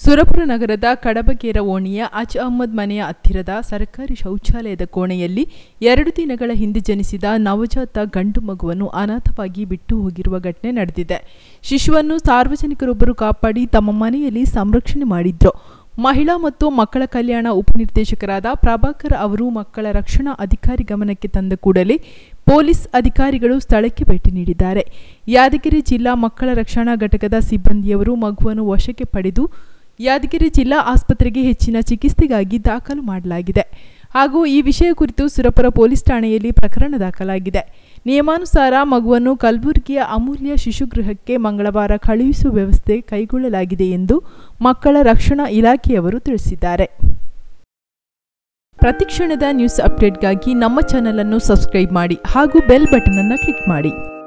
ಸುರಪುರ ನಗರದ ಕಡಬಗೇರ ಓಣಿಯ ಅಜ್ ಅಹ್ಮದ್ ಮನೆಯ ಹತ್ತಿರದ ಸರ್ಕಾರಿ ಶೌಚಾಲಯದ ಕೋಣೆಯಲ್ಲಿ ಎರಡು ದಿನಗಳ ಹಿಂದೆ ಜನಿಸಿದ ನವಜಾತ ಗಂಡು ಮಗುವನ್ನು ಅನಾಥವಾಗಿ ಬಿಟ್ಟು ಹೋಗಿರುವ ಘಟನೆ ನಡೆದಿದೆ ಶಿಶುವನ್ನು ಸಾರ್ವಜನಿಕರೊಬ್ಬರು ಕಾಪಾಡಿ ತಮ್ಮ ಮನೆಯಲ್ಲಿ ಸಂರಕ್ಷಣೆ ಮಾಡಿದ್ರು ಮಹಿಳಾ ಮತ್ತು ಮಕ್ಕಳ ಕಲ್ಯಾಣ ಉಪನಿರ್ದೇಶಕರಾದ ಪ್ರಭಾಕರ್ ಅವರು ಮಕ್ಕಳ ರಕ್ಷಣಾ ಅಧಿಕಾರಿ ಗಮನಕ್ಕೆ ತಂದ ಕೂಡಲೇ ಪೊಲೀಸ್ ಅಧಿಕಾರಿಗಳು ಸ್ಥಳಕ್ಕೆ ಭೇಟಿ ನೀಡಿದ್ದಾರೆ ಯಾದಗಿರಿ ಜಿಲ್ಲಾ ಮಕ್ಕಳ ರಕ್ಷಣಾ ಘಟಕದ ಸಿಬ್ಬಂದಿಯವರು ಮಗುವನ್ನು ವಶಕ್ಕೆ ಪಡೆದು ಯಾದಗಿರಿ ಜಿಲ್ಲಾ ಆಸ್ಪತ್ರೆಗೆ ಹೆಚ್ಚಿನ ಚಿಕಿತ್ಸೆಗಾಗಿ ದಾಖಲು ಮಾಡಲಾಗಿದೆ ಹಾಗೂ ಈ ವಿಷಯ ಕುರಿತು ಸುರಪುರ ಪೊಲೀಸ್ ಠಾಣೆಯಲ್ಲಿ ಪ್ರಕರಣ ದಾಖಲಾಗಿದೆ ನಿಯಮಾನುಸಾರ ಮಗುವನ್ನು ಕಲಬುರಗಿಯ ಅಮೂಲ್ಯ ಶಿಶುಗೃಹಕ್ಕೆ ಮಂಗಳವಾರ ಕಳುಹಿಸುವ ವ್ಯವಸ್ಥೆ ಕೈಗೊಳ್ಳಲಾಗಿದೆ ಎಂದು ಮಕ್ಕಳ ರಕ್ಷಣಾ ಇಲಾಖೆಯವರು ತಿಳಿಸಿದ್ದಾರೆ ಪ್ರತಿಕ್ಷಣದ ನ್ಯೂಸ್ ಅಪ್ಡೇಟ್ಗಾಗಿ ನಮ್ಮ ಚಾನಲ್ ಅನ್ನು ಸಬ್ಸ್ಕ್ರೈಬ್ ಮಾಡಿ ಹಾಗೂ ಬೆಲ್ ಬಟನ್ ಅನ್ನು ಕ್ಲಿಕ್ ಮಾಡಿ